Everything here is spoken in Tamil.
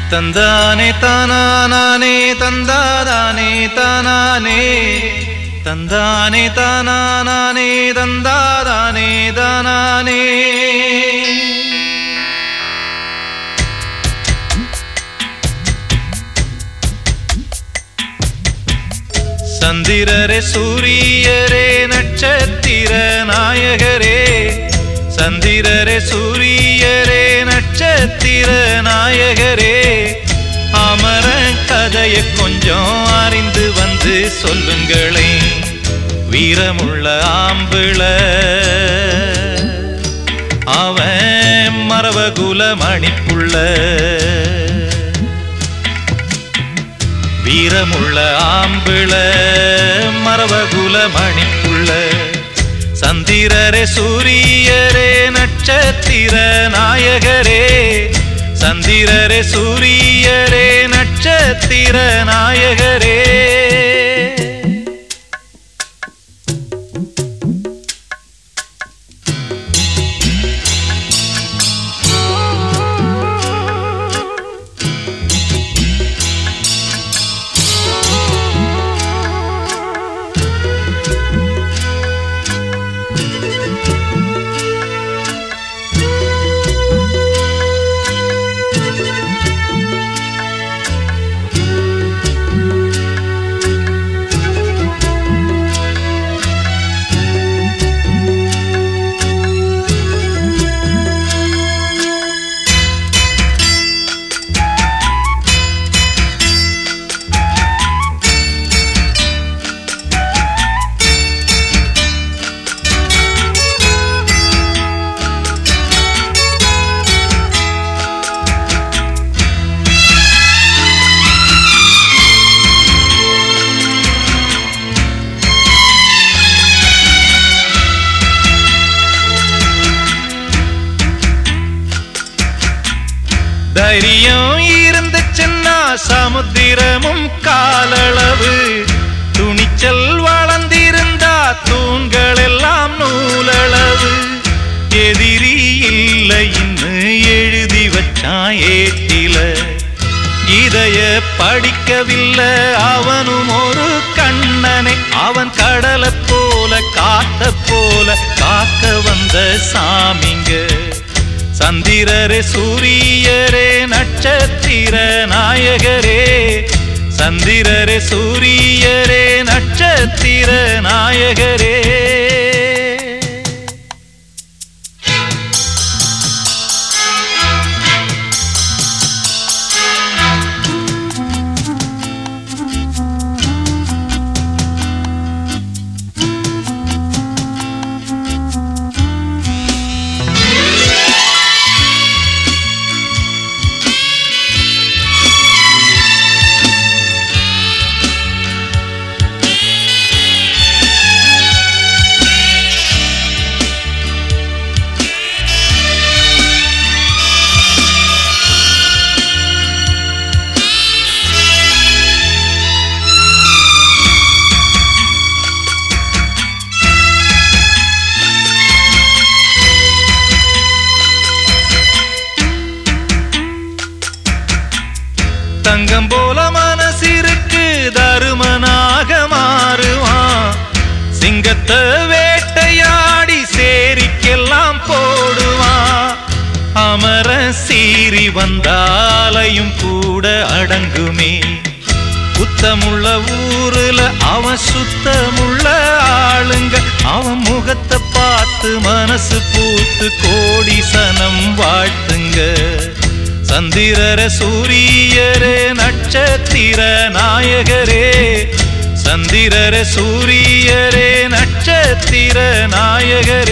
தந்தானே தானானே தந்தாதானே தானானே தந்தானே தானானே தந்தாதானே தானானே சந்திரரே சூரியரே நட்சத்திர நாயகரே சந்திரரே சூரியரே நட்சத்திர நாயகரே அமர கதையை கொஞ்சம் அறிந்து வந்து சொல்லுங்களே வீரமுள்ள ஆம்பிள அவன் மரபகுல மணிப்புள்ள வீரமுள்ள ஆம்பிள மரபகுல மணிப்புள்ள சந்திரரே சூரியரே நட்சத்திர நாயகரே சந்திரரே சூரியரே நட்சத்திர நாயகரே தைரியம் இருந்துச்சுன்னா சமுத்திரமும் காலளவு துணிச்சல் வளர்ந்திருந்தா தூண்கள் எல்லாம் நூலளவு எதிரி இல்லைன்னு எழுதி வச்சான் ஏட்டில இதைய படிக்கவில்லை அவனும் ஒரு கண்ணனை அவன் கடலை போல காத்த போல காக்க வந்த சாமிங்க சந்திரரே சூரியரே நட்சத்திர நாயகரே சந்திரரே சூரியரே நட்சத்திர நாயகரே தங்கம் போல மனசிருக்கு தருமனாக மாறுவான் சிங்கத்தை வேட்டையாடி சேரிக்கெல்லாம் போடுவான் அமர சீறி வந்தாலையும் கூட அடங்குமே குத்தமுள்ள ஊருல அவன் சுத்தமுள்ள ஆளுங்க அவன் முகத்தை பார்த்து மனசு பூத்து கோடி சனம் வாழ்த்துங்க சந்திரர சூரியரே நட்சத்திர நாயகரே சந்திரர சூரியரே நட்சத்திர நாயகரே